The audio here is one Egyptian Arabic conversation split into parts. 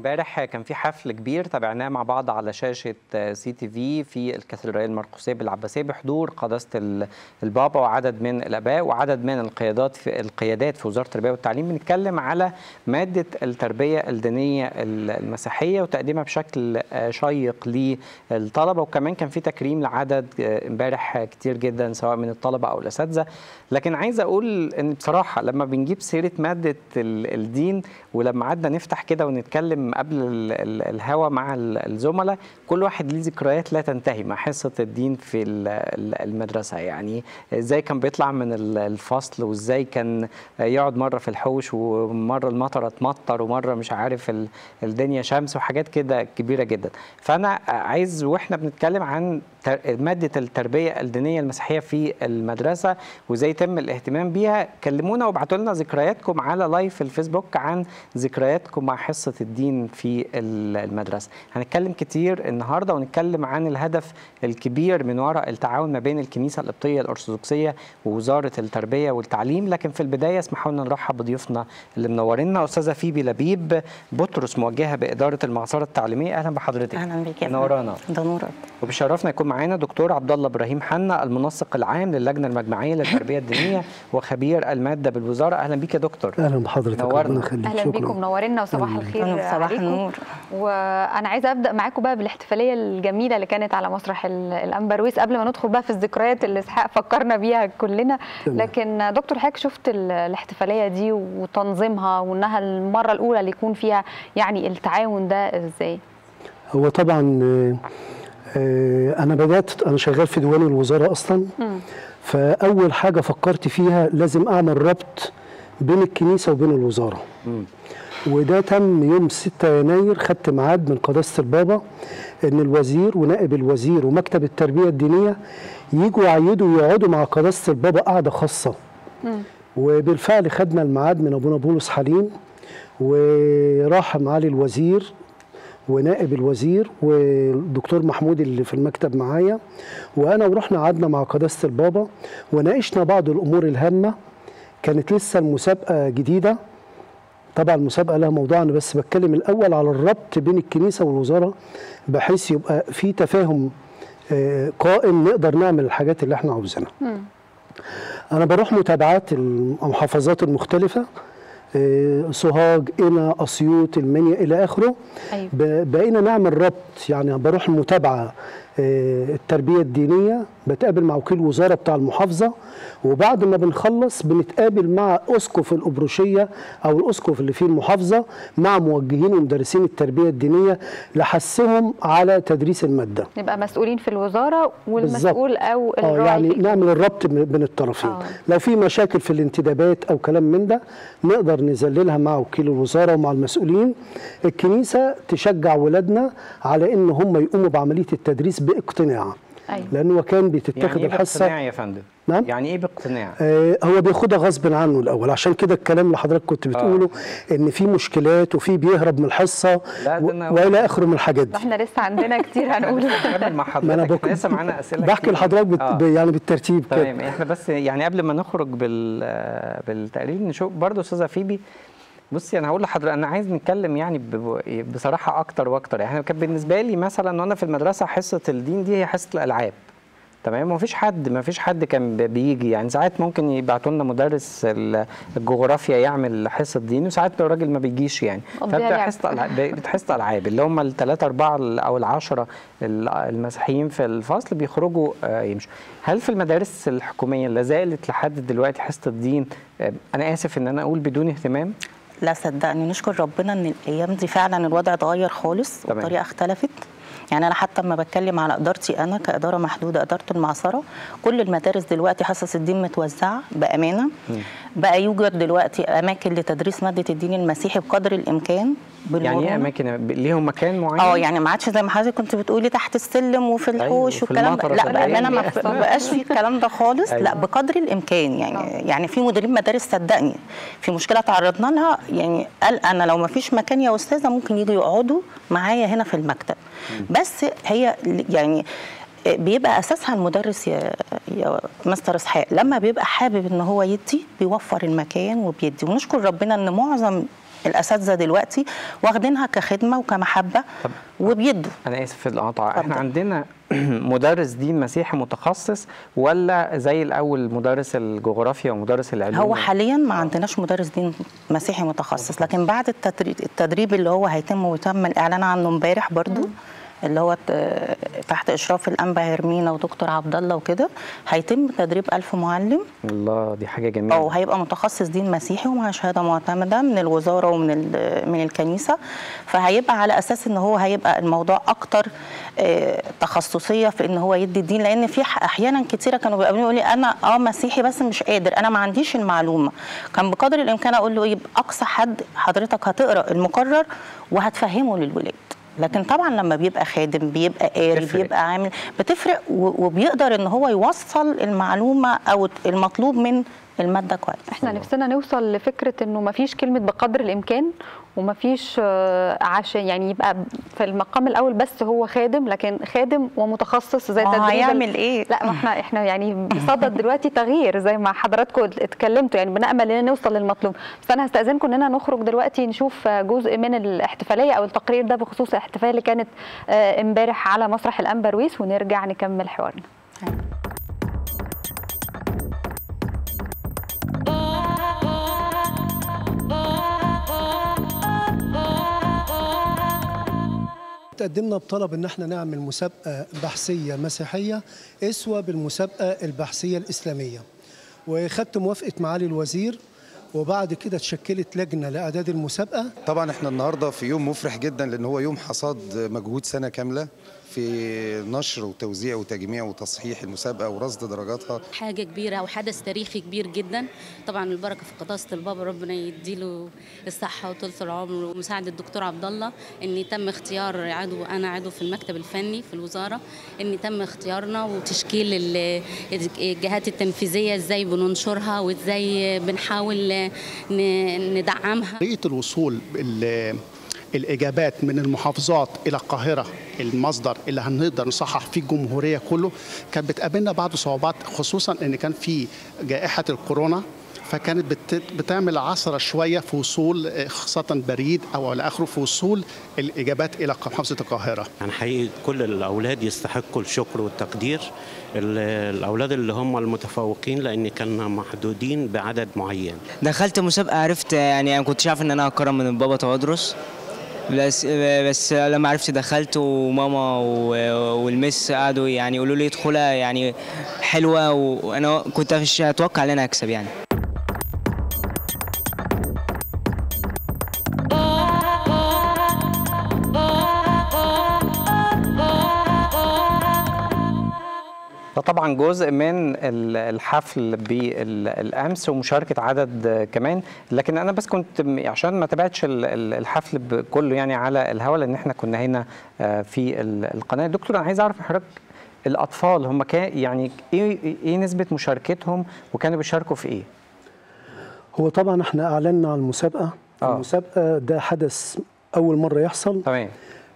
امبارح كان في حفل كبير تابعناه مع بعض على شاشه سي تي في في الكاتدرائيه المرقسيه بالعباسيه بحضور قداسه ال- البابا وعدد من الاباء وعدد من القيادات في القيادات في وزاره التربيه والتعليم بنتكلم على ماده التربيه الدينيه ال- المسيحيه وتقديمها بشكل آه، شيق للطلبه وكمان كان في تكريم لعدد آه، امبارح كتير جدا سواء من الطلبه او الاساتذه لكن عايز اقول ان بصراحه لما بنجيب سيره ماده ال- الدين ولما قعدنا نفتح كده ونتكلم قبل ال- ال- الهوا مع ال- الزملاء كل واحد ليه ذكريات لا تنتهي مع حصه الدين في ال- ال- المدرسه يعني ازاي كان بيطلع من ال- الفصل وازاي كان يقعد مره في الحوش ومره المطره تمطر ومره مش عارف ال- الدنيا شمس وحاجات كده كبيره جدا فانا عايز واحنا بنتكلم عن تر- ماده التربيه الدينيه المسيحيه في المدرسه وازاي يتم الاهتمام بيها كلمونا وابعتوا لنا ذكرياتكم على لايف في الفيسبوك عن ذكرياتكم مع حصه الدين في ال- المدرسه هنتكلم كتير النهارده ونتكلم عن الهدف الكبير من وراء التعاون ما بين الكنيسه القبطيه الارثوذكسيه ووزاره التربيه والتعليم لكن في البدايه اسمحوا لنا نرحب بضيوفنا اللي منورينا استاذه فيبي لبيب بطرس موجهه باداره المعصره التعليميه اهلا بحضرتك اهلا بك يا منورانا ده نورك وبشرفنا يكون معانا دكتور عبد الله ابراهيم حنا المنسق العام للجنه المجمعيه للتربيه الدينيه وخبير الماده بالوزاره اهلا بيك يا دكتور اهلا بحضرتك نورنا. ربنا يخليك اهلا شكرا بيكم منورينا وصباح أهلاً. الخير أهلاً، صباح عليكم. النور. وانا عايزه ابدا معاكم بقى بالاحتفاليه الجميله اللي كانت على مسرح ال- الانبرويس قبل ما ندخل بقى في الذكريات اللي اسحاق فكرنا بيها كلنا تمام. لكن دكتور حضرتك شفت ال- الاحتفاليه دي وتنظيمها وانها المره الاولى اللي يكون فيها يعني التعاون ده ازاي هو طبعا آه، آه، انا بدات انا شغال في ديوان الوزاره اصلا فاول حاجه فكرت فيها لازم اعمل ربط بين الكنيسه وبين الوزاره وده تم يوم 6 يناير خدت ميعاد من قداسه البابا ان الوزير ونائب الوزير ومكتب التربيه الدينيه يجوا يعيدوا يقعدوا مع قداسه البابا قعده خاصه وبالفعل خدنا الميعاد من ابونا بولس حليم وراح معالي الوزير ونائب الوزير والدكتور محمود اللي في المكتب معايا وانا ورحنا قعدنا مع قداسه البابا وناقشنا بعض الامور الهامه كانت لسه المسابقه جديده طبعا المسابقه لها موضوع انا بس بتكلم الاول على الربط بين الكنيسه والوزاره بحيث يبقى في تفاهم آه، قائم نقدر نعمل الحاجات اللي احنا عاوزينها انا بروح متابعات المحافظات المختلفه آه، سوهاج قنا اسيوط المنيا الى اخره أيوة. ب- بقينا نعمل ربط يعني بروح المتابعه آه، التربيه الدينيه بتقابل مع وكيل وزاره بتاع المحافظه وبعد ما بنخلص بنتقابل مع اسقف الابروشيه او الاسقف اللي في المحافظه مع موجهين ومدرسين التربيه الدينيه لحثهم على تدريس الماده نبقى مسؤولين في الوزاره والمسؤول او اه الراعي يعني في نعمل الربط بين بين الطرفين آه. لو في مشاكل في الانتدابات او كلام من ده نقدر نذللها مع وكيل الوزاره ومع المسؤولين الكنيسه تشجع ولادنا على ان هم يقوموا بعمليه التدريس باقتناع أيوة. لانه كان بتتاخد يعني ايه الحصه باقتناع يا فندم نعم؟ يعني ايه باقتناع آه، هو بياخدها غصب عنه الاول عشان كده الكلام اللي حضرتك كنت بتقوله ان في مشكلات وفي بيهرب من الحصه لا، ده و- أنا- والى اخره من الحاجات دي احنا لسه عندنا كتير هنقوله نكمل مع ما انا حضرتك بك... احنا لسه معانا اسئله بحكي كتير. لحضرتك بت... آه. يعني بالترتيب كده تمام احنا بس يعني قبل ما نخرج بال بالتقرير نشوف برضه استاذه فيبي بصي انا هقول لحضرتك انا عايز نتكلم يعني ب- بصراحه اكتر واكتر يعني كان بالنسبه لي مثلا وانا في المدرسه حصه الدين دي هي حصه الالعاب تمام ومفيش حد مفيش حد كان بي- بيجي يعني ساعات ممكن يبعتوا لنا مدرس ال- الجغرافيا يعمل حصه دين وساعات الراجل ما بيجيش يعني قضيها فبتبقى لعب. حصه ألعاب- بقت حصه العاب اللي هم الثلاثه اربعه ال- او العشره ال- المسيحيين في الفصل بيخرجوا آه، يمشوا هل في المدارس الحكوميه لا زالت لحد دلوقتي حصه الدين آه، انا اسف ان انا اقول بدون اهتمام لا صدقني نشكر ربنا ان الايام دي فعلا الوضع اتغير خالص تمام. والطريقه اختلفت يعني انا حتى لما بتكلم على ادارتي انا كاداره محدوده اداره المعصره كل المدارس دلوقتي حصص الدين متوزعه بامانه بقى يوجد دلوقتي اماكن لتدريس ماده الدين المسيحي بقدر الامكان يعني ايه بالمرونة. اماكن ب- ليهم مكان معين اه يعني ما عادش زي ما حضرتك كنت بتقولي تحت السلم وفي الحوش وفي والكلام ده المطرة لا صدقني. بامانه ما ما بقاش في الكلام ده خالص أيوة. لا بقدر الامكان يعني آه. يعني في مديرين مدارس صدقني في مشكله تعرضنا لها يعني قال انا لو ما فيش مكان يا استاذه ممكن يجوا يقعدوا معايا هنا في المكتب بس هي يعني بيبقى اساسها المدرس يا يا مستر اسحاق لما بيبقى حابب ان هو يدي بيوفر المكان وبيدي ونشكر ربنا ان معظم الاساتذه دلوقتي واخدينها كخدمه وكمحبه وبيدوا انا اسف في القطع احنا اتفضل. عندنا مدرس دين مسيحي متخصص ولا زي الاول مدرس الجغرافيا ومدرس العلوم هو حاليا ما عندناش مدرس دين مسيحي متخصص لكن بعد التدريب, التدريب اللي هو هيتم وتم الاعلان عنه امبارح برضو اللي هو ت- تحت اشراف الانبا هرمينا ودكتور عبد الله وكده هيتم تدريب ألف معلم الله دي حاجه جميله او هيبقى متخصص دين مسيحي ومع شهاده معتمده من الوزاره ومن ال- من الكنيسه فهيبقى على اساس ان هو هيبقى الموضوع اكتر آه، تخصصيه في ان هو يدي الدين لان في ح- احيانا كتيره كانوا بيقابلوني يقولوا لي انا اه مسيحي بس مش قادر انا ما عنديش المعلومه كان بقدر الامكان اقول له يبقى اقصى حد حضرتك هتقرا المقرر وهتفهمه للولاد لكن طبعا لما بيبقى خادم بيبقى قاري تفرق. بيبقى عامل بتفرق و- وبيقدر ان هو يوصل المعلومه او المطلوب من الماده كويس احنا نفسنا نوصل لفكره انه ما فيش كلمه بقدر الامكان وما فيش عشان يعني يبقى في المقام الاول بس هو خادم لكن خادم ومتخصص زي ما هو تدريب ال- هيعمل إيه؟ لا ما احنا احنا يعني بصدد دلوقتي تغيير زي ما حضراتكم اتكلمتوا يعني بنامل ان نوصل للمطلوب بس انا هستاذنكم اننا نخرج دلوقتي نشوف جزء من الاحتفاليه او التقرير ده بخصوص الاحتفاليه اللي كانت آه، امبارح على مسرح الانبرويس ونرجع نكمل حوارنا تقدمنا بطلب ان احنا نعمل مسابقه بحثيه مسيحيه اسوه بالمسابقه البحثيه الاسلاميه وخدت موافقه معالي الوزير وبعد كده اتشكلت لجنه لاعداد المسابقه طبعا احنا النهارده في يوم مفرح جدا لان هو يوم حصاد مجهود سنه كامله في نشر وتوزيع وتجميع وتصحيح المسابقه ورصد درجاتها حاجة كبيرة وحدث تاريخي كبير جدا طبعا البركة في قداسة البابا ربنا يديله الصحة وطولة العمر ومساعدة الدكتور عبد الله ان تم اختيار عضو انا عضو في المكتب الفني في الوزارة ان تم اختيارنا وتشكيل ال- الجهات التنفيذية ازاي بننشرها وازاي بنحاول ن- ندعمها طريقة الوصول ال- الإجابات من المحافظات إلى القاهرة المصدر اللي هنقدر نصحح فيه الجمهورية كله كانت بتقابلنا بعض صعوبات خصوصا إن كان في جائحة الكورونا فكانت بت- بتعمل عثرة شوية في وصول آه، خاصة بريد أو إلى آخره في وصول الإجابات إلى محافظة القاهرة يعني حقيقي كل الأولاد يستحقوا الشكر والتقدير ال- الأولاد اللي هم المتفوقين لأن كانوا محدودين بعدد معين دخلت مسابقة عرفت يعني أنا كنتش عارف إن أنا هكرم من البابا تودرس بس بس لما عرفت دخلت وماما و- والمس قعدوا يعني يقولوا لي ادخلها يعني حلوة وأنا كنت مش أتوقع إن أنا أكسب يعني ده طبعا جزء من ال- الحفل بالامس ومشاركه عدد كمان لكن انا بس كنت م- عشان ما تابعتش ال- ال- الحفل ب- كله يعني على الهوا لان احنا كنا هنا آه، في ال- القناه دكتور انا عايز اعرف من حضرتك الاطفال هم كان يعني ايه ايه نسبه مشاركتهم وكانوا بيشاركوا في ايه؟ هو طبعا احنا اعلنا عن المسابقه آه. المسابقه ده حدث اول مره يحصل تمام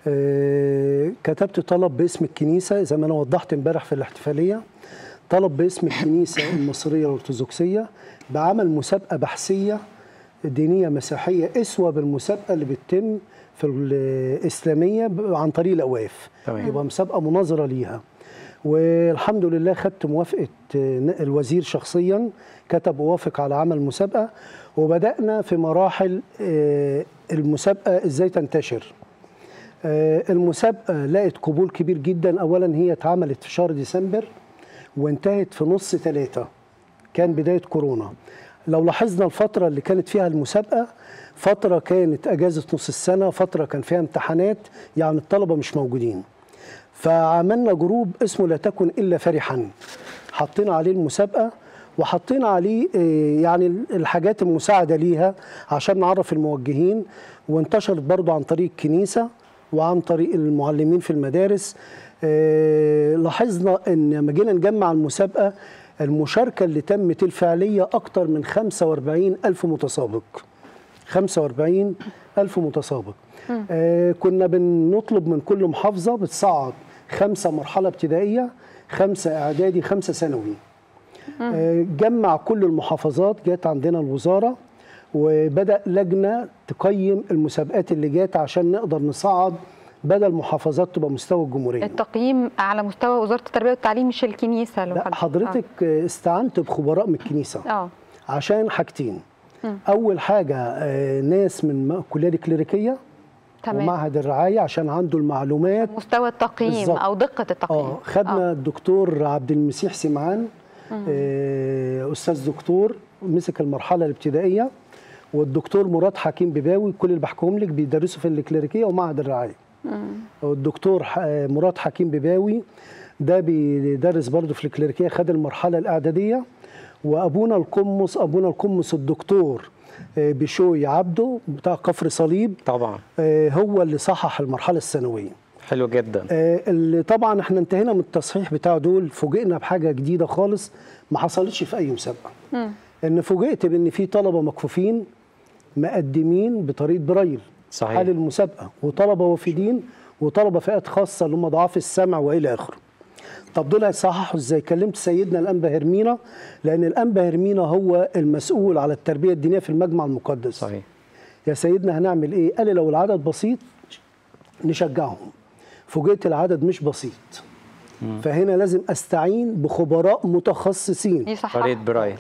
آه، كتبت طلب باسم الكنيسة زي ما أنا وضحت امبارح في الاحتفالية طلب باسم الكنيسة المصرية الأرثوذكسية بعمل مسابقة بحثية دينية مسيحية اسوة بالمسابقة اللي بتتم في الإسلامية ب- عن طريق الأواف تمام. يبقى مسابقة مناظرة ليها والحمد لله خدت موافقة آه، الوزير شخصيا كتب وافق على عمل مسابقة وبدأنا في مراحل آه، المسابقة ازاي تنتشر آه، المسابقة لقت قبول كبير جدا أولا هي اتعملت في شهر ديسمبر وانتهت في نص ثلاثة كان بداية كورونا لو لاحظنا الفترة اللي كانت فيها المسابقة فترة كانت أجازة نص السنة فترة كان فيها امتحانات يعني الطلبة مش موجودين فعملنا جروب اسمه لا تكن إلا فرحا حطينا عليه المسابقة وحطينا عليه آه، يعني الحاجات المساعدة ليها عشان نعرف الموجهين وانتشرت برضو عن طريق الكنيسة وعن طريق المعلمين في المدارس آه، لاحظنا ان لما جينا نجمع المسابقة المشاركة اللي تمت الفعلية أكتر من 45 ألف متسابق 45 ألف متسابق آه كنا بنطلب من كل محافظة بتصعد خمسة مرحلة ابتدائية خمسة إعدادي خمسة ثانوي آه جمع كل المحافظات جت عندنا الوزارة وبدا لجنه تقيم المسابقات اللي جات عشان نقدر نصعد بدل محافظات تبقى مستوى الجمهوريه التقييم على مستوى وزاره التربيه والتعليم مش الكنيسه لا لوحدها. حضرتك استعنت بخبراء من الكنيسه اه آه. عشان حاجتين اول حاجه آه، ناس من م- الكليه الكليريكيه تمام ومعهد الرعايه عشان عنده المعلومات مستوى التقييم بالظبط. او دقه التقييم اه خدنا الدكتور عبد المسيح سمعان آه، استاذ دكتور مسك المرحله الابتدائيه والدكتور مراد حكيم بباوي كل اللي بحكيهم لك بيدرسوا في الكليريكيه ومعهد الرعايه والدكتور ح- آه، مراد حكيم بباوي ده بيدرس برضه في الكليريكيه خد المرحله الاعداديه وابونا القمص ابونا القمص الدكتور آه، بشوي عبده بتاع كفر صليب طبعا آه، هو اللي صحح المرحله الثانويه حلو جدا آه، اللي طبعا احنا انتهينا من التصحيح بتاع دول فوجئنا بحاجه جديده خالص ما حصلتش في اي مسابقه ان فوجئت بان في طلبه مكفوفين مقدمين بطريقه برايل صحيح. حال المسابقه وطلبه وافدين وطلبه فئات خاصه اللي هم ضعاف السمع والى اخره طب دول هيصححوا ازاي كلمت سيدنا الانبا هرمينا لان الانبا هرمينا هو المسؤول على التربيه الدينيه في المجمع المقدس صحيح يا سيدنا هنعمل ايه قال لي لو العدد بسيط نشجعهم فوجئت العدد مش بسيط فهنا لازم استعين بخبراء متخصصين يصحح طريقه برايل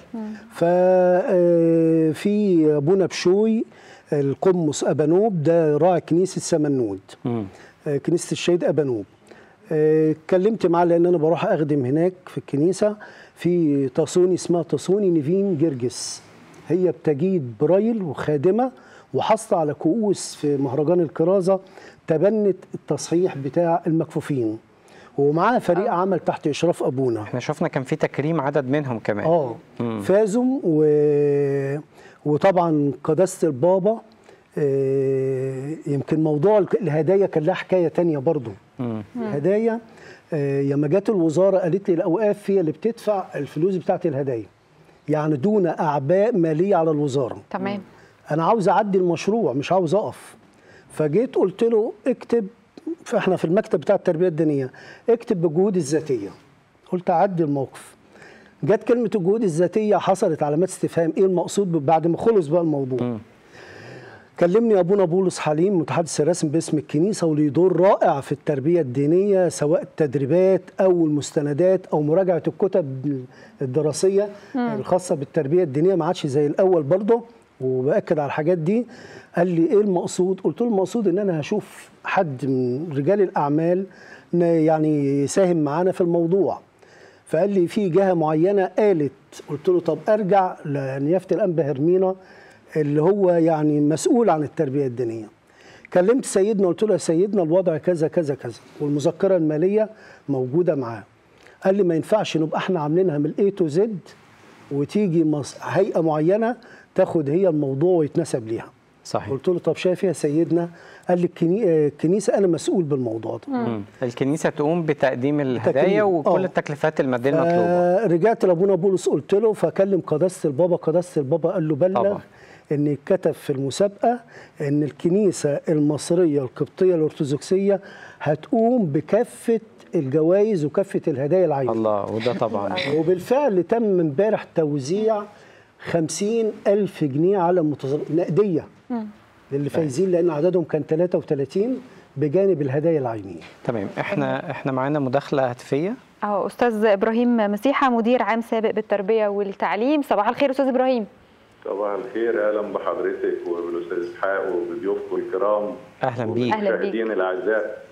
ففي ابونا بشوي القمص ابانوب ده راعي كنيسه سمنود مم. آه، كنيسه الشهيد ابانوب آه، اتكلمت معاه لان انا بروح اخدم هناك في الكنيسه في تصوني اسمها تصوني نيفين جرجس هي بتجيد برايل وخادمه وحاصله على كؤوس في مهرجان الكرازه تبنت التصحيح بتاع المكفوفين ومعاها فريق عمل تحت اشراف ابونا احنا شفنا كان في تكريم عدد منهم كمان اه فازوا و... وطبعا قداسه البابا آه، يمكن موضوع الك- الهدايا كان لها حكايه تانية برضو الهدايا آه، لما جت الوزاره قالت لي الاوقاف هي اللي بتدفع الفلوس بتاعت الهدايا يعني دون اعباء ماليه على الوزاره تمام انا عاوز اعدي المشروع مش عاوز اقف فجيت قلت له اكتب فاحنا في المكتب بتاع التربيه الدينيه اكتب بالجهود الذاتيه قلت اعدي الموقف جت كلمه الجهود الذاتيه حصلت علامات استفهام ايه المقصود ب- بعد ما خلص بقى الموضوع كلمني ابونا بولس حليم متحدث الرسمي باسم الكنيسه وليه دور رائع في التربيه الدينيه سواء التدريبات او المستندات او مراجعه الكتب الدراسيه الخاصه بالتربيه الدينيه ما عادش زي الاول برضه وباكد على الحاجات دي قال لي ايه المقصود قلت له المقصود ان انا هشوف حد من رجال الاعمال ن- يعني يساهم معانا في الموضوع فقال لي في جهه معينه قالت قلت له طب ارجع لنيافه الانبا هرمينا اللي هو يعني مسؤول عن التربيه الدينيه كلمت سيدنا قلت له يا سيدنا الوضع كذا كذا كذا والمذكره الماليه موجوده معاه قال لي ما ينفعش نبقى احنا عاملينها من الاي تو زد وتيجي مص- هيئه معينه تاخد هي الموضوع ويتنسب ليها صحيح قلت له طب شايف إيه يا سيدنا قال لي الكني- آه، الكنيسه انا مسؤول بالموضوع ده مم. الكنيسه تقوم بتقديم الهدايا تكريم. وكل آه. التكليفات الماديه المطلوبه آه، رجعت لابونا بولس قلت له فكلم قداسه البابا قداسه البابا قال له بلغ طبعا. ان كتب في المسابقه ان الكنيسه المصريه القبطيه الارثوذكسيه هتقوم بكافه الجوائز وكافه الهدايا العينيه الله وده طبعا وبالفعل تم امبارح توزيع خمسين ألف جنيه على المتظر... نقدية للي فايزين لأن عددهم كان 33 بجانب الهدايا العينية تمام احنا احنا معانا مداخله هاتفيه اهو استاذ ابراهيم مسيحه مدير عام سابق بالتربيه والتعليم صباح الخير استاذ ابراهيم صباح الخير اهلا بحضرتك وبالاستاذ اسحاق وبضيوفكم الكرام اهلا بيك أهلا بيك. وبالمشاهدين الاعزاء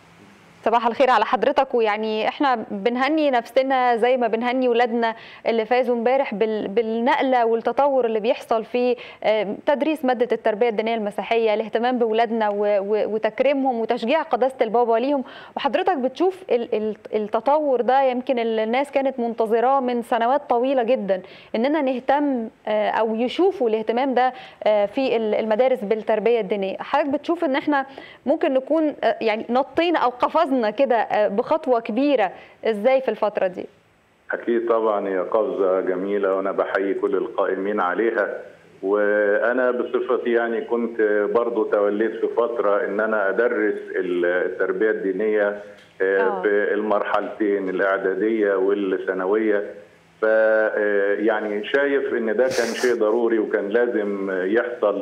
صباح الخير على حضرتك ويعني احنا بنهني نفسنا زي ما بنهني ولادنا اللي فازوا امبارح بال- بالنقله والتطور اللي بيحصل في آه، تدريس ماده التربيه الدينيه المسيحيه الاهتمام باولادنا و- و- وتكريمهم وتشجيع قداسه البابا ليهم وحضرتك بتشوف ال- ال- التطور ده يمكن الناس كانت منتظراه من سنوات طويله جدا اننا نهتم آه، او يشوفوا الاهتمام ده آه، في ال- المدارس بالتربيه الدينيه حضرتك بتشوف ان احنا ممكن نكون آه، يعني نطينا او قفزنا كده آه، بخطوه كبيره ازاي في الفتره دي اكيد طبعا هي قفزه جميله وانا بحيي كل القائمين عليها وانا بصفتي يعني كنت برضو توليت في فتره ان انا ادرس التربيه الدينيه آه، آه. في المرحلتين الاعداديه والثانويه ف آه، يعني شايف ان ده كان شيء ضروري وكان لازم آه، يحصل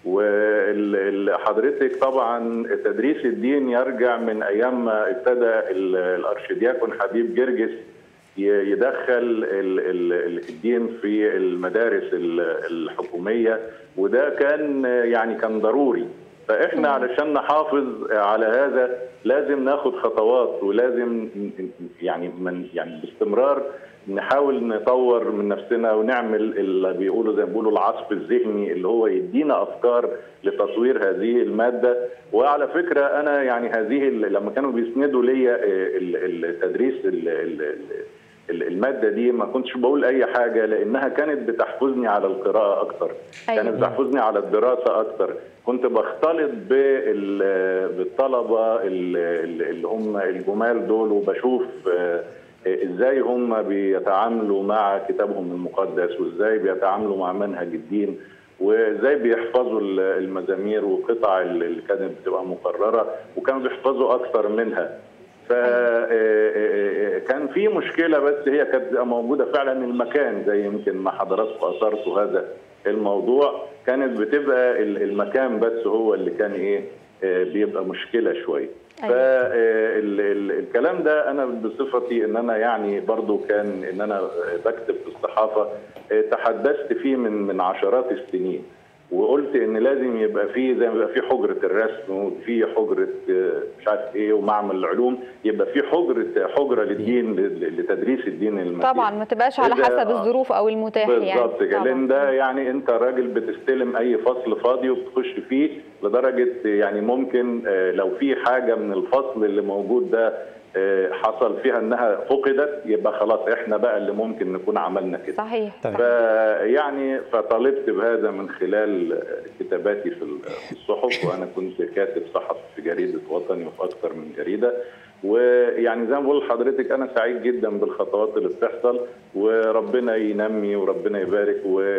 وحضرتك طبعا تدريس الدين يرجع من ايام ما ابتدى ال- الارشدياكون حبيب جرجس ي- يدخل ال- ال- الدين في المدارس ال- الحكوميه وده كان آه، يعني كان ضروري فاحنا علشان نحافظ على هذا لازم ناخد خطوات ولازم ن- يعني من يعني باستمرار نحاول نطور من نفسنا ونعمل اللي بيقولوا زي ما بيقولوا العصف الذهني اللي هو يدينا افكار لتطوير هذه الماده وعلى فكره انا يعني هذه ال- لما كانوا بيسندوا ليا آه، ال- التدريس ال- ال- ال- ال- الماده دي ما كنتش بقول اي حاجه لانها كانت بتحفزني على القراءه اكتر أيوة. كانت بتحفزني على الدراسه اكتر كنت بختلط بال- بالطلبه ال- ال- اللي هم الجمال دول وبشوف آه، ازاي هم بيتعاملوا مع كتابهم المقدس وازاي بيتعاملوا مع منهج الدين وازاي بيحفظوا ال- المزامير والقطع اللي كانت بتبقى مقرره وكانوا بيحفظوا اكثر منها فكان في مشكله بس هي كانت بتبقى موجوده فعلا المكان زي يمكن ما حضراتكم اثرتوا هذا الموضوع كانت بتبقى ال- المكان بس هو اللي كان ايه آه، بيبقى مشكله شويه أيوة. فالكلام ده انا بصفتي ان انا يعني برضو كان ان انا بكتب في الصحافه آه، تحدثت فيه من من عشرات السنين وقلت ان لازم يبقى فيه زي ما يبقى في حجره الرسم وفي حجره آه، مش عارف ايه ومعمل العلوم يبقى في حجره حجره للدين ل- لتدريس الدين المسيحي طبعا ما تبقاش على إذا- حسب آه. الظروف او المتاح يعني بالظبط كده طبعاً. لان ده يعني انت راجل بتستلم اي فصل فاضي وبتخش فيه لدرجه يعني ممكن آه، لو في حاجه من الفصل اللي موجود ده آه، حصل فيها انها فقدت يبقى خلاص احنا بقى اللي ممكن نكون عملنا كده صحيح تمام. فيعني فطالبت بهذا من خلال كتاباتي في الصحف وانا كنت كاتب صحفي في جريده وطني وفي اكثر من جريده ويعني زي ما بقول لحضرتك انا سعيد جدا بالخطوات اللي بتحصل وربنا ينمي وربنا يبارك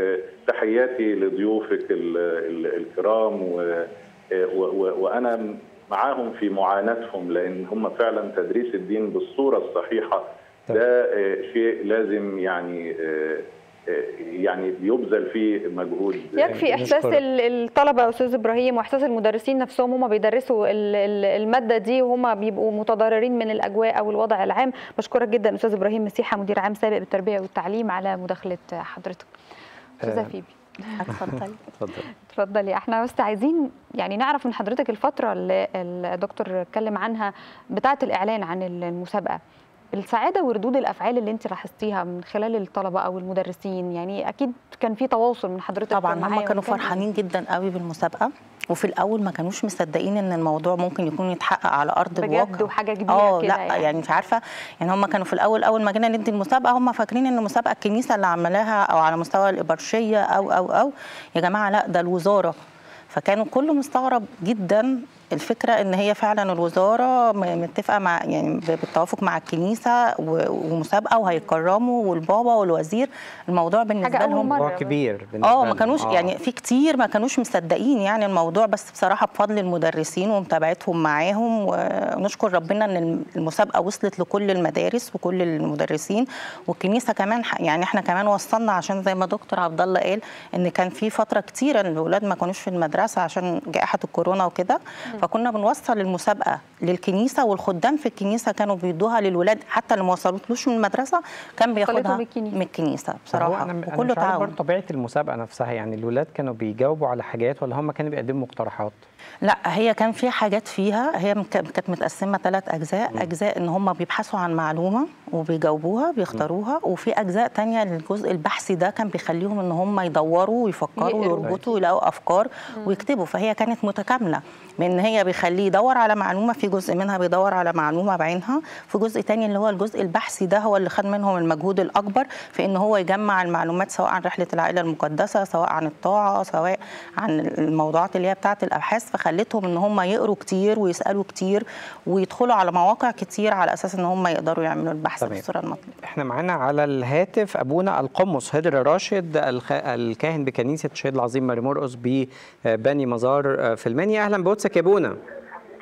وتحياتي لضيوفك ال- ال- الكرام و و- و- وانا معاهم في معاناتهم لان هم فعلا تدريس الدين بالصوره الصحيحه ده آه، شيء لازم يعني آه، آه، يعني يبذل فيه مجهود يكفي احساس نشكرك. ال- الطلبه يا استاذ ابراهيم واحساس المدرسين نفسهم هم بيدرسوا ال- ال- الماده دي وهم بيبقوا متضررين من الاجواء او الوضع العام بشكرك جدا استاذ ابراهيم مسيحه مدير عام سابق بالتربيه والتعليم على مداخله حضرتك استاذه آه. فيبي اتفضلي اتفضل اتفضلي احنا بس عايزين يعني نعرف من حضرتك الفتره اللي الدكتور اتكلم عنها بتاعه الاعلان عن المسابقه السعاده وردود الافعال اللي انت لاحظتيها من خلال الطلبه او المدرسين يعني اكيد كان في تواصل من حضرتك طبعا هم معاهم. كانوا كان إيه؟ فرحانين جدا قوي بالمسابقه وفي الاول ما كانوش مصدقين ان الموضوع ممكن يكون يتحقق على ارض بجد الواقع وحاجة كبيرة اه كده لا يعني. يعني. انت عارفه يعني هم كانوا في الاول اول ما جينا ندي المسابقه هم فاكرين ان مسابقه الكنيسه اللي عملاها او على مستوى الابرشيه او او او يا جماعه لا ده الوزاره فكانوا كله مستغرب جدا الفكره ان هي فعلا الوزاره م- متفقه مع يعني ب- بالتوافق مع الكنيسه و- ومسابقه وهيكرموا والبابا والوزير الموضوع بالنسبه أول لهم مرة. موضوع كبير بالنسبه اه ما لهم. كانوش آه. يعني في كتير ما كانوش مصدقين يعني الموضوع بس بصراحه بفضل المدرسين ومتابعتهم معاهم ونشكر ربنا ان المسابقه وصلت لكل المدارس وكل المدرسين والكنيسه كمان ح- يعني احنا كمان وصلنا عشان زي ما دكتور عبد الله قال ان كان في فتره كتيره ان الاولاد ما كانوش في المدرسه عشان جائحه الكورونا وكده فكنا بنوصل المسابقه للكنيسه والخدام في الكنيسه كانوا بيدوها للولاد حتى اللي ما وصلتلوش من المدرسه كان بياخدها من الكنيسة. من الكنيسه هو بصراحه انا أنا وكله مش عارف تعاون برضه طبيعه المسابقه نفسها يعني الولاد كانوا بيجاوبوا على حاجات ولا هم كانوا بيقدموا مقترحات لا هي كان في حاجات فيها هي م- كان- كانت متقسمه ثلاث اجزاء اجزاء ان هم بيبحثوا عن معلومه وبيجاوبوها بيختاروها وفي اجزاء تانية للجزء البحثي ده كان بيخليهم ان هم يدوروا ويفكروا يقروا. ويربطوا ويلاقوا افكار ويكتبوا فهي كانت متكامله بان هي بيخليه يدور على معلومه في جزء منها بيدور على معلومه بعينها في جزء تاني اللي هو الجزء البحثي ده هو اللي خد منهم المجهود الاكبر في ان هو يجمع المعلومات سواء عن رحله العائله المقدسه سواء عن الطاعه سواء عن الموضوعات اللي هي بتاعه الابحاث فخلتهم ان هم يقروا كتير ويسالوا كتير ويدخلوا على مواقع كتير على اساس ان هم يقدروا يعملوا البحث تمام. بالصوره المطلوبه احنا معانا على الهاتف ابونا القمص هدر راشد الخ... الكاهن بكنيسه الشهيد العظيم ماري مرقس ببني مزار في المنيا اهلا بوتسك يا ابونا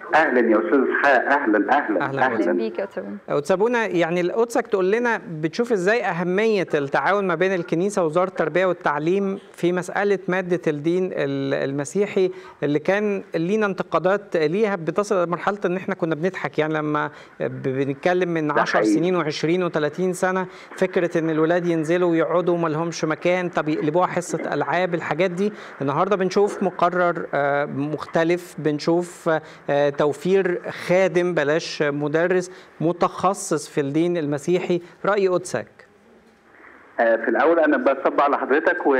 اهلا يا استاذ اسحاق اهلا اهلا أهلاً اهلا بيك يا استاذ وتسابونا يعني القدسك تقول لنا بتشوف ازاي اهميه التعاون ما بين الكنيسه ووزاره التربيه والتعليم في مساله ماده الدين ال- المسيحي اللي كان لينا انتقادات ليها بتصل لمرحله ان احنا كنا بنضحك يعني لما ب- بنتكلم من 10 حقيقي. سنين و20 و30 سنه فكره ان الولاد ينزلوا ويقعدوا وما لهمش مكان طب يقلبوها حصه العاب الحاجات دي النهارده بنشوف مقرر آه، مختلف بنشوف آه، توفير خادم بلاش مدرس متخصص في الدين المسيحي راي قدسك آه، في الاول انا بصب على حضرتك و...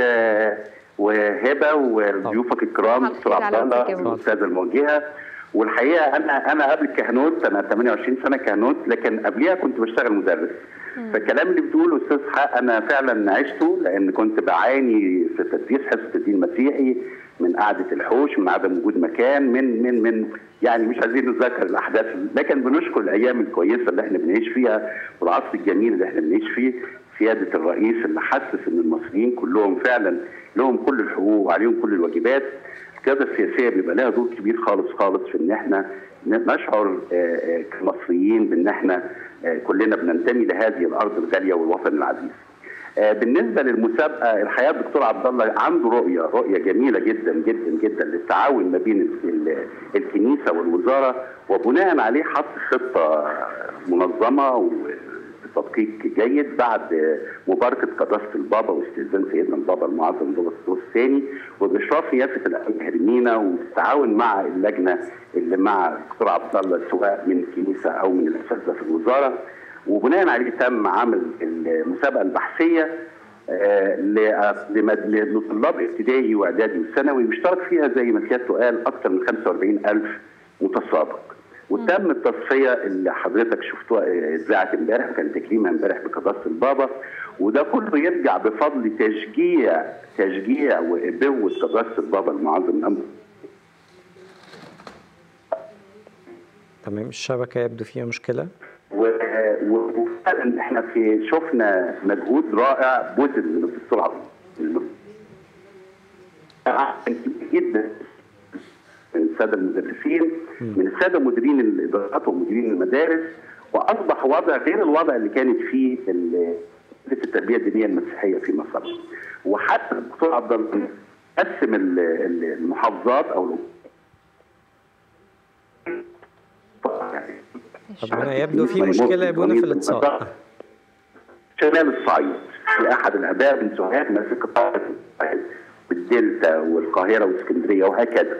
وهبه وضيوفك الكرام صباح دكتور الخير على عبد الله حضرتك يا الاستاذه الموجهه والحقيقه انا انا قبل الكهنوت انا 28 سنه كهنوت لكن قبليها كنت بشتغل مدرس فالكلام اللي بتقوله استاذ حق انا فعلا عشته لان كنت بعاني في تدريس حصه الدين المسيحي من قعده الحوش من عدم وجود مكان من من من يعني مش عايزين نتذكر الاحداث لكن بنشكر الايام الكويسه اللي احنا بنعيش فيها والعصر الجميل اللي احنا بنعيش فيه سياده الرئيس اللي حسس ان المصريين كلهم فعلا لهم كل الحقوق وعليهم كل الواجبات القياده السياسيه بيبقى لها دور كبير خالص خالص في ان احنا نشعر آه، آه، كمصريين بان احنا آه، كلنا بننتمي لهذه الارض الغاليه والوطن العزيز. آه، بالنسبه للمسابقه الحقيقه الدكتور عبد الله عنده رؤيه رؤيه جميله جدا جدا جدا للتعاون ما بين ال- ال- الكنيسه والوزاره وبناء عليه حط خطه منظمه وتدقيق جيد بعد مباركه قداسه البابا واستئذان سيدنا البابا المعظم بابا الثالث الثاني وباشراف يافه الامير هرمينا والتعاون مع اللجنه اللي مع الدكتور عبد الله سواء من الكنيسه او من الاساتذه في الوزاره وبناء عليه تم عمل المسابقه البحثيه آه، ل- لمد- لطلاب ابتدائي واعدادي وثانوي بيشترك فيها زي ما سيادته قال اكثر من 45 الف متسابق وتم التصفيه اللي حضرتك شفتوها آه، اتذاعت امبارح وكان تكريمها امبارح بقداسه البابا وده كله يرجع بفضل تشجيع تشجيع وابوه قداسه البابا المعظم الامر تمام الشبكه يبدو فيها مشكله و- و- وفعلا احنا في شفنا مجهود رائع بذل من الدكتور عبد جدا من الساده المدرسين من الساده مديرين الادارات ومديرين المدارس واصبح وضع غير الوضع اللي كانت فيه ال- التربيه الدينيه المسيحيه في مصر وحتى الدكتور عبد الله قسم ال- ال- المحافظات او طب هنا يبدو في مشكله يا بونا في الاتصال شمال الصعيد في احد الاباء من سوهاج ماسك قطاع الصعيد بالدلتا والقاهره واسكندريه وهكذا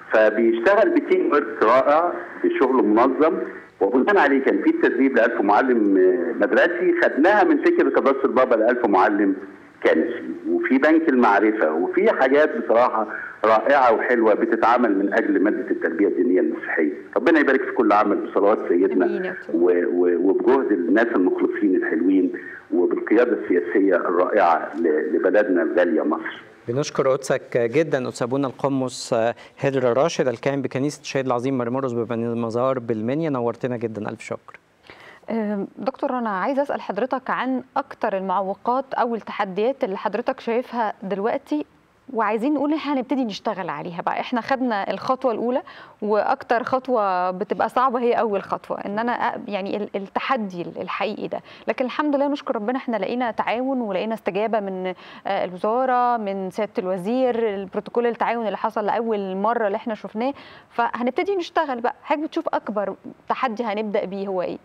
فبيشتغل بتيم ورك رائع بشغل منظم وبناء عليه كان في تدريب ل 1000 معلم آه، مدرسي خدناها من فكر قداسه البابا ل 1000 معلم كنسي وفي بنك المعرفه وفي حاجات بصراحه رائعه وحلوه بتتعمل من اجل ماده التربيه الدينيه المسيحيه ربنا يبارك في كل عمل بصلوات آمين يا سيدنا دكتور. و- و- وبجهد الناس المخلصين الحلوين وبالقياده السياسيه الرائعه ل- لبلدنا الغاليه مصر بنشكر قدسك جدا قدس ابونا القمص هدر راشد الكاهن بكنيسه الشهيد العظيم مرمرقس ببني المزار بالمنيا نورتنا جدا الف شكر أم، دكتور انا عايزه اسال حضرتك عن اكتر المعوقات او التحديات اللي حضرتك شايفها دلوقتي وعايزين نقول احنا هنبتدي نشتغل عليها بقى احنا خدنا الخطوه الاولى واكتر خطوه بتبقى صعبه هي اول خطوه ان انا أ- يعني ال- التحدي الحقيقي ده لكن الحمد لله نشكر ربنا احنا لقينا تعاون ولقينا استجابه من آه، الوزاره من سياده الوزير البروتوكول التعاون اللي حصل لاول مره اللي احنا شفناه فهنبتدي نشتغل بقى حضرتك بتشوف اكبر تحدي هنبدا بيه هو ايه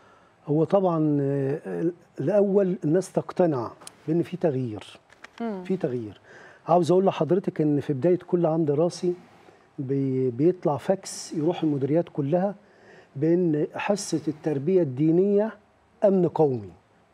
هو طبعا آه، الاول الناس تقتنع بان في تغيير في تغيير عاوز اقول لحضرتك ان في بدايه كل عام دراسي بي- بيطلع فاكس يروح المديريات كلها بان حصه التربيه الدينيه امن قومي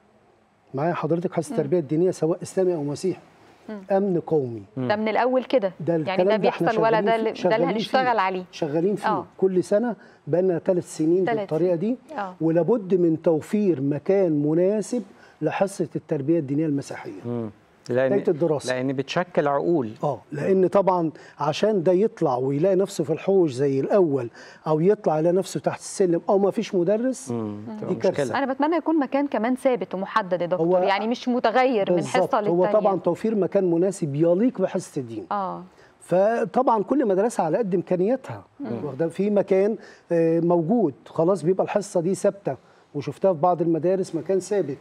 معايا حضرتك حصه التربيه الدينيه سواء اسلامي او مسيحي امن قومي ده من الاول كده ده يعني الكلام ده احنا بيحصل ولا شغالين ده فيه- اللي, ده اللي شغالين هنشتغل فيه. عليه شغالين فيه آه. كل سنه بقالنا ثلاث سنين تلات بالطريقه سنين. دي آه. ولابد من توفير مكان مناسب لحصه التربيه الدينيه المسيحيه لان بداية الدراسة. لان بتشكل عقول اه لان طبعا عشان ده يطلع ويلاقي نفسه في الحوش زي الاول او يطلع يلاقي نفسه تحت السلم او ما فيش مدرس تبقى دي كارثه مشكلة. انا بتمنى يكون مكان كمان ثابت ومحدد يا دكتور هو يعني مش متغير من بالظبط حصه للتانيه هو طبعا توفير مكان مناسب يليق بحصه الدين اه فطبعا كل مدرسه على قد امكانياتها واخده في مكان آه، موجود خلاص بيبقى الحصه دي ثابته وشفتها في بعض المدارس مكان ثابت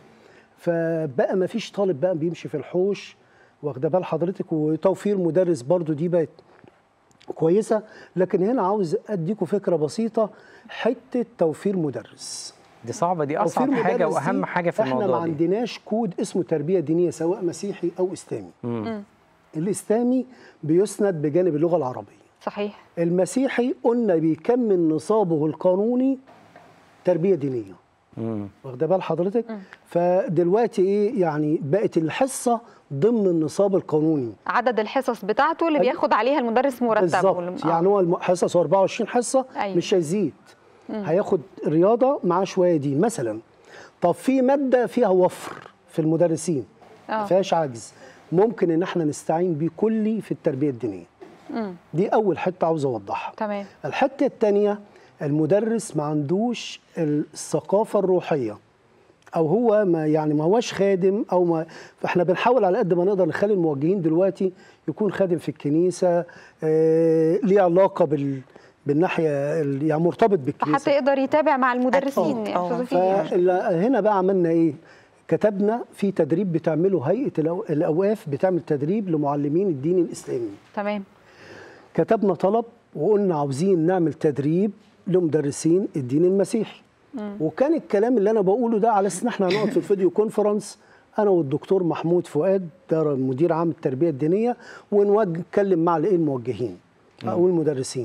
فبقى ما فيش طالب بقى بيمشي في الحوش واخده بال حضرتك وتوفير مدرس برضو دي بقت كويسه لكن هنا عاوز اديكم فكره بسيطه حته توفير مدرس دي صعبه دي توفير اصعب حاجه مدرس واهم دي حاجه في احنا ما الموضوع دي عندناش كود اسمه تربيه دينيه سواء مسيحي او اسلامي مم. الاسلامي بيسند بجانب اللغه العربيه صحيح المسيحي قلنا بيكمل نصابه القانوني تربيه دينيه مم. واخده بال حضرتك فدلوقتي ايه يعني بقت الحصه ضمن النصاب القانوني عدد الحصص بتاعته اللي بياخد عليها المدرس مرتبه بالظبط والم- آه. يعني هو الم- حصص 24 حصه أيوة. مش هيزيد هياخد رياضه مع شويه دين مثلا طب في ماده فيها وفر في المدرسين آه. ما فيهاش عجز ممكن ان احنا نستعين بيه كلي في التربيه الدينيه دي اول حته عاوز اوضحها تمام الحته الثانيه المدرس ما عندوش الثقافه الروحيه او هو ما يعني ما هوش خادم او ما فاحنا بنحاول على قد ما نقدر نخلي الموجهين دلوقتي يكون خادم في الكنيسه آه ليه علاقه بال بالناحيه ال- يعني مرتبط بالكنيسه حتى يقدر يتابع مع المدرسين أكيد. يا آه. استاذ وفيق فهنا بقى عملنا ايه كتبنا في تدريب بتعمله هيئه الأو- الاوقاف بتعمل تدريب لمعلمين الدين الاسلامي تمام كتبنا طلب وقلنا عاوزين نعمل تدريب لمدرسين الدين المسيحي وكان الكلام اللي انا بقوله ده على اساس ان احنا هنقعد في الفيديو كونفرنس انا والدكتور محمود فؤاد ده مدير عام التربيه الدينيه ونتكلم مع الايه الموجهين او المدرسين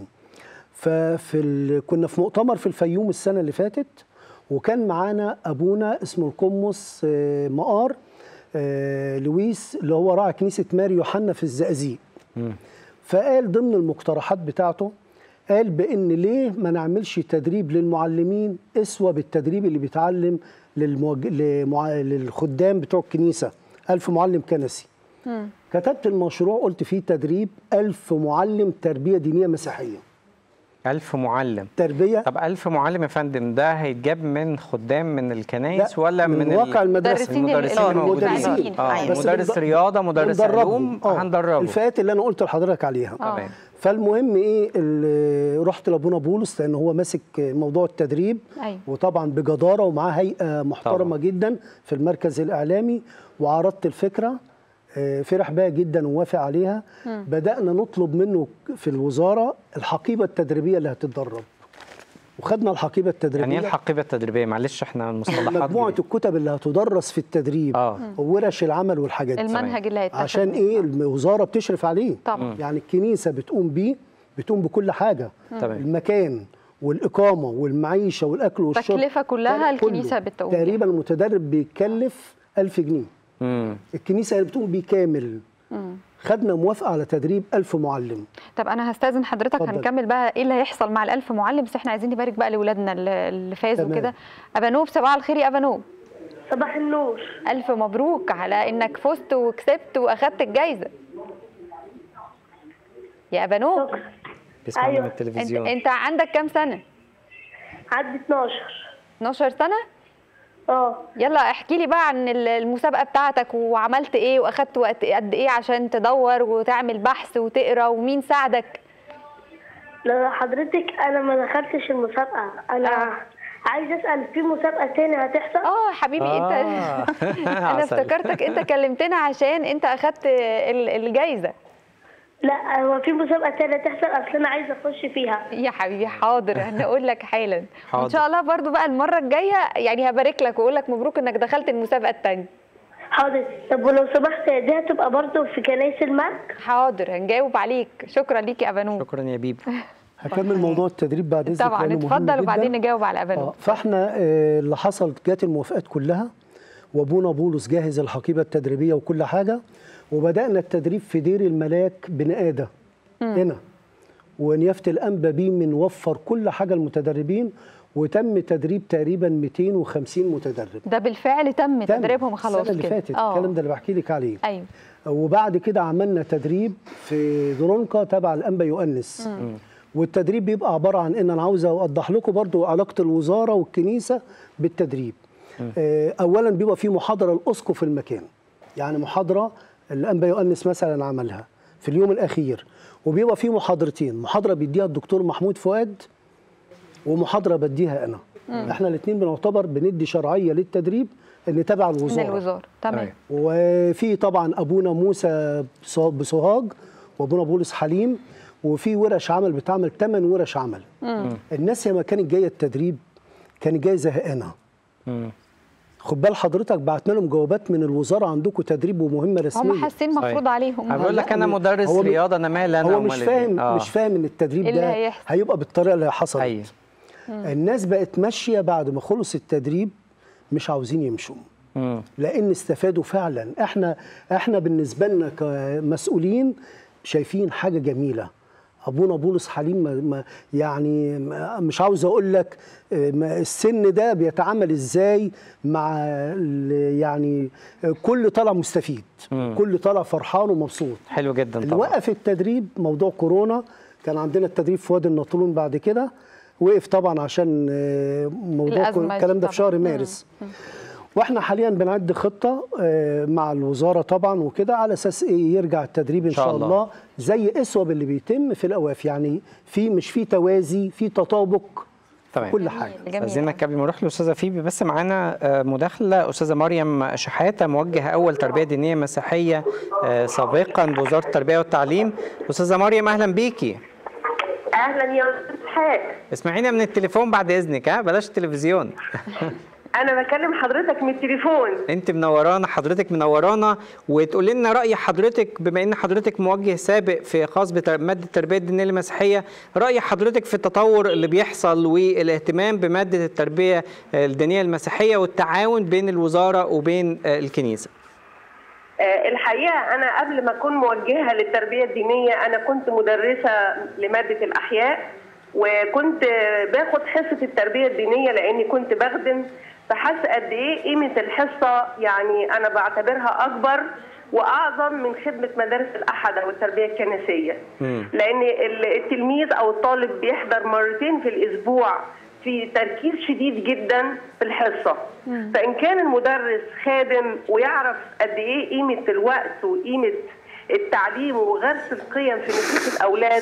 ففي ال... كنا في مؤتمر في الفيوم السنه اللي فاتت وكان معانا ابونا اسمه القمص آه، مقار آه، لويس اللي هو راعي كنيسه ماري يوحنا في الزقازيق فقال ضمن المقترحات بتاعته قال بان ليه ما نعملش تدريب للمعلمين اسوه بالتدريب اللي بيتعلم للموج... لمع... للخدام بتوع الكنيسه ألف معلم كنسي كتبت المشروع قلت فيه تدريب ألف معلم تربيه دينيه مسيحيه ألف معلم تربيه طب ألف معلم يا فندم ده هيتجاب من خدام من الكنائس لا، ولا من من واقع ال- المدرسة. مدرسين المدرسين ال- الموجودين المدرسين. اه أيوة. بس مدرس بنض- رياضه مدرس بندربهم. علوم آه، هندربه الفئات اللي انا قلت لحضرتك عليها تمام فالمهم ايه ال- رحت لابونا بولس لان هو ماسك موضوع التدريب أيوة. وطبعا بجداره ومعاه هيئه محترمه طبعاً. جدا في المركز الاعلامي وعرضت الفكره آه، فرح بيها جدا ووافق عليها بدانا نطلب منه في الوزاره الحقيبه التدريبيه اللي هتتدرب وخدنا الحقيبه التدريبيه يعني ايه الحقيبه التدريبيه معلش احنا المصطلحات مجموعه دي. الكتب اللي هتدرس في التدريب اه وورش العمل والحاجات دي المنهج اللي هيتاخد عشان منه. ايه الوزاره بتشرف عليه طبعا. يعني الكنيسه بتقوم بيه بتقوم بكل حاجه تمام. المكان والاقامه والمعيشه والاكل والشرب التكلفة كلها كله. الكنيسة بتقوم بيها. تقريبا المتدرب بيكلف 1000 جنيه امم الكنيسه اللي بتقوم بيه كامل خدنا موافقه على تدريب 1000 معلم طب انا هستاذن حضرتك اتفضل. هنكمل بقى ايه اللي هيحصل مع الألف معلم بس احنا عايزين نبارك بقى لاولادنا اللي- اللي فازوا تمام. كده ابانوب صباح الخير يا ابانوب صباح النور الف مبروك على انك فزت وكسبت واخدت الجايزه يا ابانوب بيسمعنا أيوة. من انت التلفزيون انت عندك كام سنه عدي 12 12 سنه اه يلا احكي لي بقى عن ال- المسابقه بتاعتك وعملت ايه واخدت وقت قد ايه عشان تدور وتعمل بحث وتقرا ومين ساعدك لا حضرتك انا ما دخلتش المسابقه انا آه. عايز اسال في مسابقه تاني هتحصل اه حبيبي انت آه. انا عسل. افتكرتك انت كلمتنا عشان انت اخدت ال- الجايزه لا هو في مسابقه تانية هتحصل اصل انا عايزه اخش فيها يا حبيبي حاضر هنقول لك حالا وان حاضر. شاء الله برضو بقى المره الجايه يعني هبارك لك واقول لك مبروك انك دخلت المسابقه الثانيه حاضر طب ولو سمحت دي هتبقى برضه في كنايس الملك حاضر هنجاوب عليك شكرا ليك يا ابانوب شكرا يا بيب هكمل موضوع التدريب بعد اذنك طبعا لأنه مهم اتفضل جداً. وبعدين نجاوب على آه، ابانوب فاحنا آه، اللي حصل جات الموافقات كلها وابونا بولس جاهز الحقيبه التدريبيه وكل حاجه وبدانا التدريب في دير الملاك بنقاده هنا ونيافه الانبا بيه بنوفر كل حاجه المتدربين وتم تدريب تقريبا 250 متدرب ده بالفعل تم تم تدريبهم خلاص السنه اللي كده فاتت الكلام ده اللي بحكي لك عليه ايوه وبعد كده عملنا تدريب في درونكا تبع الانبا يؤنس والتدريب بيبقى عباره عن ان انا عاوز اوضح لكم برضو علاقه الوزاره والكنيسه بالتدريب آه، اولا بيبقى في محاضره الاسقف في المكان يعني محاضره الانبا يؤنس مثلا عملها في اليوم الاخير وبيبقى في محاضرتين محاضره بيديها الدكتور محمود فؤاد ومحاضره بديها انا مم. احنا الاثنين بنعتبر بندي شرعيه للتدريب اللي تبع من الوزاره الوزاره تمام وفي طبعا ابونا موسى بص- بسوهاج وابونا بولس حليم وفي ورش عمل بتعمل 8 ورش عمل مم. الناس لما كانت جايه التدريب كانت جايه زهقانه خد بال حضرتك بعتنا لهم جوابات من الوزاره عندكم تدريب ومهمه رسميه هم حاسين مفروض عليهم أنا بقول لك انا مدرس هو م- رياضه انا مالي انا هو مش ومال فاهم الدين. آه. مش فاهم ان التدريب إيه اللي ده هيحصل؟ هيبقى بالطريقه اللي حصلت أيوة. الناس بقت ماشيه بعد ما خلص التدريب مش عاوزين يمشوا مم. لان استفادوا فعلا احنا احنا بالنسبه لنا كمسؤولين شايفين حاجه جميله ابونا بولس حليم ما ما يعني ما- مش عاوز اقول لك آه، ما السن ده بيتعامل ازاي مع ال- يعني آه، كل طالع مستفيد مم. كل طالع فرحان ومبسوط حلو جدا اللي طبعا وقف التدريب موضوع كورونا كان عندنا التدريب في وادي النطرون بعد كده وقف طبعا عشان آه، موضوع الأزمة كو- دي الكلام ده في شهر طبعاً. مارس واحنا حاليا بنعد خطه آه، مع الوزاره طبعا وكده على اساس ايه يرجع التدريب ان شاء شاء الله. الله زي اسوب اللي بيتم في الاواف يعني في مش في توازي في تطابق تمام كل حاجه عايزينك قبل ما نروح لاستاذه فيبي بس معانا آه، مداخله استاذه مريم شحاته موجهه اول تربيه دينيه مسيحيه آه، سابقا بوزاره التربيه والتعليم استاذه مريم اهلا بيكي اهلا يا استاذ حاج اسمعينا من التليفون بعد اذنك ها بلاش التلفزيون انا بكلم حضرتك من التليفون انت منورانا حضرتك منورانا وتقولي لنا راي حضرتك بما ان حضرتك موجه سابق في خاص بماده التربيه الدينيه المسيحيه راي حضرتك في التطور اللي بيحصل والاهتمام بماده التربيه الدينيه المسيحيه والتعاون بين الوزاره وبين آه، الكنيسه آه، الحقيقه انا قبل ما اكون موجهه للتربيه الدينيه انا كنت مدرسه لماده الاحياء وكنت آه، باخد حصه التربيه الدينيه لاني كنت بخدم فحاسه قد ايه قيمه الحصه يعني انا بعتبرها اكبر واعظم من خدمه مدارس الاحد او التربيه الكنسيه لان ال- التلميذ او الطالب بيحضر مرتين في الاسبوع في تركيز شديد جدا في الحصه فان كان المدرس خادم ويعرف قد ايه قيمه الوقت وقيمه التعليم وغرس القيم في نفوس الاولاد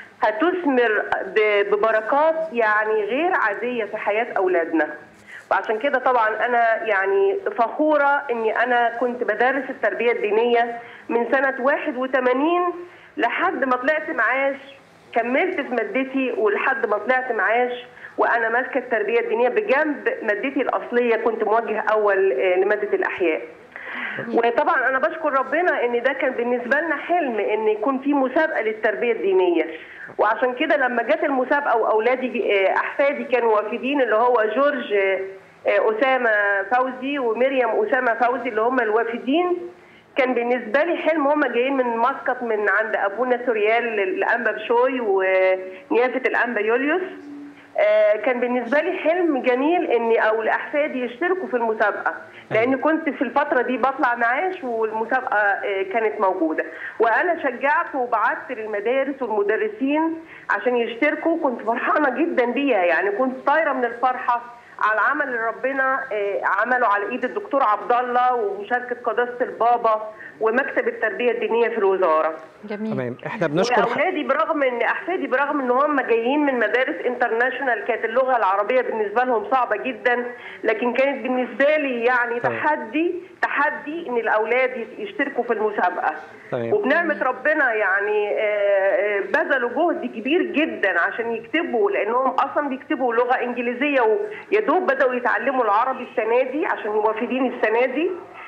هتثمر ب- ببركات يعني غير عاديه في حياه اولادنا وعشان كده طبعا انا يعني فخوره اني انا كنت بدرس التربيه الدينيه من سنه 81 لحد ما طلعت معاش كملت في مادتي ولحد ما طلعت معاش وانا ماسكه التربيه الدينيه بجنب مادتي الاصليه كنت موجه اول آه، لماده الاحياء وطبعا انا بشكر ربنا ان ده كان بالنسبه لنا حلم ان يكون في مسابقه للتربيه الدينيه وعشان كده لما جت المسابقه واولادي آه، احفادي كانوا وافدين اللي هو جورج آه، آه، اسامه فوزي ومريم اسامه فوزي اللي هم الوافدين كان بالنسبه لي حلم هم جايين من مسقط من عند ابونا سوريال الانبا بشوي ونيافه الانبا يوليوس آه، كان بالنسبه لي حلم جميل اني او لاحفادي يشتركوا في المسابقه لان كنت في الفتره دي بطلع معاش والمسابقه آه، كانت موجوده وانا شجعت وبعت للمدارس والمدرسين عشان يشتركوا كنت فرحانه جدا بيها يعني كنت طايره من الفرحه على العمل اللي ربنا آه، عمله على ايد الدكتور عبد الله ومشاركه قداسه البابا ومكتب التربيه الدينيه في الوزاره جميل تمام احنا بنشكر ح- واولادي برغم ان احفادي برغم ان هم جايين من مدارس انترناشونال كانت اللغه العربيه بالنسبه لهم صعبه جدا لكن كانت بالنسبه لي يعني تمام. تحدي تحدي ان الاولاد يت- يشتركوا في المسابقه تمام. وبنعمه ربنا يعني آه، آه، بذلوا جهد كبير جدا عشان يكتبوا لانهم اصلا بيكتبوا لغه انجليزيه ويا دوب بداوا يتعلموا العربي السنه دي عشان موافدين السنه دي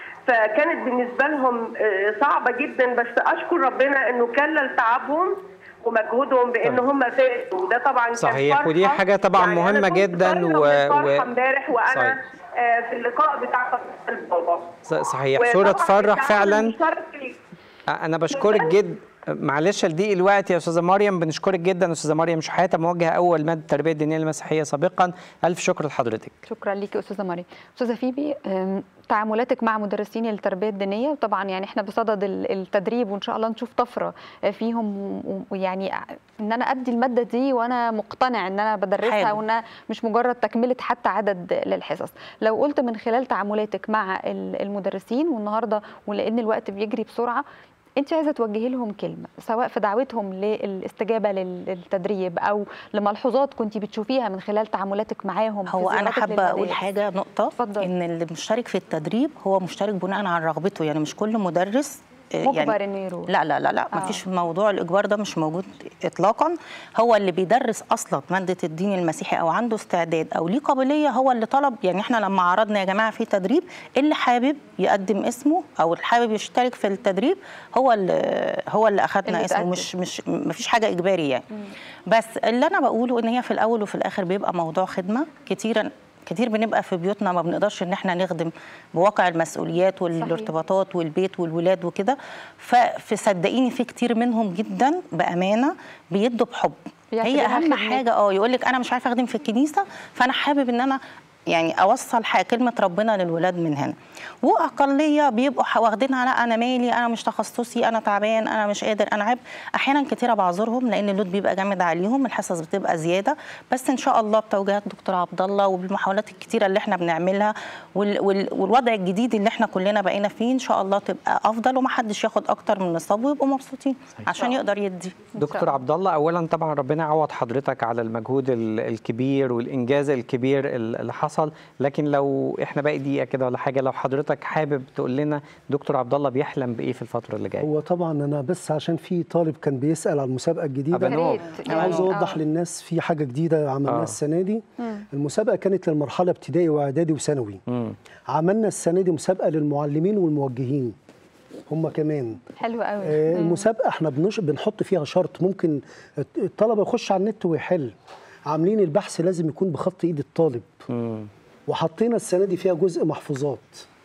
فكانت بالنسبه لهم آه، صعبه جدا بس اشكر ربنا انه كلل تعبهم ومجهودهم بان هم فازوا وده طبعا كان صحيح فرحة. ودي حاجه طبعا يعني أنا مهمه كنت جدا طايرة و... من الفرحة و... امبارح وانا صحيح. آه، في اللقاء بتاع قناه البابا صحيح وطبعاً صوره تفرح التعاون فعلا المشترك اللي- انا بشكرك جدا معلش لضيق الوقت يا استاذه مريم بنشكرك جدا استاذه مريم شحاته موجهه اول ماده التربيه الدينيه المسيحيه سابقا الف شكر لحضرتك شكرا ليكي استاذه مريم استاذه فيبي أم، تعاملاتك مع مدرسين التربيه الدينيه طبعا يعني احنا بصدد ال- التدريب وان شاء الله نشوف طفره فيهم و- ويعني ان انا ادي الماده دي وانا مقتنع ان انا بدرسها حلو. وانها مش مجرد تكمله حتى عدد للحصص لو قلت من خلال تعاملاتك مع ال- المدرسين والنهارده ولان الوقت بيجري بسرعه انت عايزه توجهي لهم كلمه سواء في دعوتهم للاستجابه لل- للتدريب او لملحوظات كنت بتشوفيها من خلال تعاملاتك معاهم في هو انا زياراتك حابه اقول للمدارس. حاجه نقطه اتفضل. ان اللي مشترك في التدريب هو مشترك بناء على رغبته يعني مش كل مدرس آه، مجبر انه يروح لا لا لا لا آه. ما فيش موضوع الاجبار ده مش موجود اطلاقا هو اللي بيدرس اصلا ماده الدين المسيحي او عنده استعداد او ليه قابليه هو اللي طلب يعني احنا لما عرضنا يا جماعه في تدريب اللي حابب يقدم اسمه او اللي حابب يشترك في التدريب هو اللي هو اللي اخذنا اللي اسمه اتقدم. مش مش ما فيش حاجه اجباري يعني بس اللي انا بقوله ان هي في الاول وفي الاخر بيبقى موضوع خدمه كتيرا كتير بنبقى في بيوتنا ما بنقدرش ان احنا نخدم بواقع المسؤوليات والارتباطات والبيت والولاد وكده فصدقيني في كتير منهم جدا بامانه بيدوا بحب هي بيعتبرها اهم خدمة. حاجه اه يقول لك انا مش عارفه اخدم في الكنيسه فانا حابب ان انا يعني اوصل حاجة كلمه ربنا للولاد من هنا واقليه بيبقوا ح- واخدينها لا انا مالي انا مش تخصصي انا تعبان انا مش قادر انا عيب احيانا كتيره بعذرهم لان اللود بيبقى جامد عليهم الحصص بتبقى زياده بس ان شاء الله بتوجيهات دكتور عبد الله وبالمحاولات الكتيره اللي احنا بنعملها وال وال والوضع الجديد اللي احنا كلنا بقينا فيه ان شاء الله تبقى افضل ومحدش ياخد اكتر من نصابه ويبقوا مبسوطين عشان يقدر يدي دكتور عبد الله اولا طبعا ربنا يعوض حضرتك على المجهود ال- الكبير والانجاز الكبير ال- اللي حصل لكن لو احنا باقي دقيقه كده ولا حاجه لو حضرتك حابب تقول لنا دكتور عبد الله بيحلم بايه في الفتره اللي جايه هو طبعا انا بس عشان في طالب كان بيسال على المسابقه الجديده أبنوب. يا ريت. انا عاوز يعني اوضح آه. للناس في حاجه جديده عملناها آه. السنه دي مم. المسابقه كانت للمرحله ابتدائي واعدادي وثانوي مم. عملنا السنه دي مسابقه للمعلمين والموجهين هم كمان حلو قوي آه، مم. المسابقه احنا بنش... بنحط فيها شرط ممكن الت- الطلبه يخش على النت ويحل عاملين البحث لازم يكون بخط ايد الطالب مم. وحطينا السنه دي فيها جزء محفوظات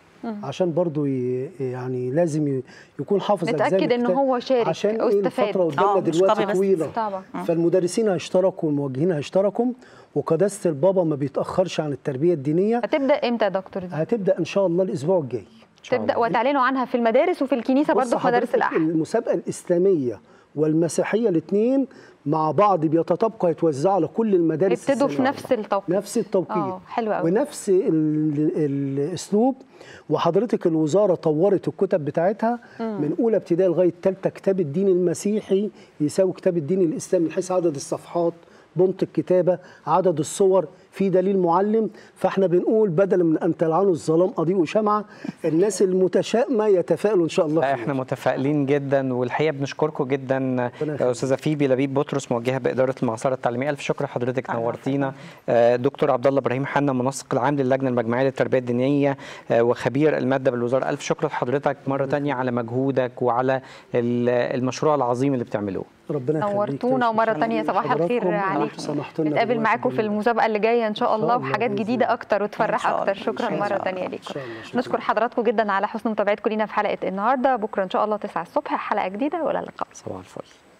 عشان برضو ي... يعني لازم ي... يكون حافظ أجزاء نتأكد إن الكتاب. هو شارك عشان أو إيه استفاد. الفتره آه، قدامنا مش دلوقتي طبيعي بس. طويله طبعا فالمدرسين هيشتركوا والموجهين هيشتركوا وقداسه البابا ما بيتاخرش عن التربيه الدينيه هتبدا امتى يا دكتور دي؟ هتبدا ان شاء الله الاسبوع الجاي تبدا وتعلنوا عنها في المدارس وفي الكنيسه بص برضه في مدارس حضرتك الاحد المسابقه الاسلاميه والمسيحيه الاثنين مع بعض بيتطابقوا يتوزعوا على كل المدارس يبتدوا في الثانوية. نفس التوقيت نفس التوقيت اه حلو قوي ونفس ال- الاسلوب وحضرتك الوزاره طورت الكتب بتاعتها من اولى ابتدائي لغايه ثالثه كتاب الدين المسيحي يساوي كتاب الدين الاسلامي من حيث عدد الصفحات بنط الكتابه عدد الصور في دليل معلم فاحنا بنقول بدلا من ان تلعنوا الظلام اضيئوا شمعه الناس المتشائمه يتفائلوا ان شاء الله لا خير. احنا متفائلين جدا والحقيقه بنشكركم جدا يخليك. يا استاذه فيبي لبيب بطرس موجهه باداره المعصره التعليميه الف شكر لحضرتك نورتينا آه، دكتور عبد الله ابراهيم حنا منسق العام للجنه المجمعيه للتربيه الدينيه آه، وخبير الماده بالوزاره الف شكر لحضرتك مره تانية على مجهودك وعلى ال- المشروع العظيم اللي بتعملوه ربنا يخليك نورتونا ومره تانية صباح الخير حضراتكم عليكم سمحتوا لنا نتقابل بالوقت معاكم في جميل. المسابقه اللي جايه ان شاء إن شاء الله الله بحاجات بإذن جديده الله. اكتر وتفرح إن شاء اكتر الله. شكرا إن شاء مره الله. تانية إن ليكم شاء الله. شكراً. نشكر حضراتكم جدا على حسن متابعتكم لينا في حلقه النهارده بكره ان شاء الله 9 الصبح حلقه جديده والى اللقاء صباح الفل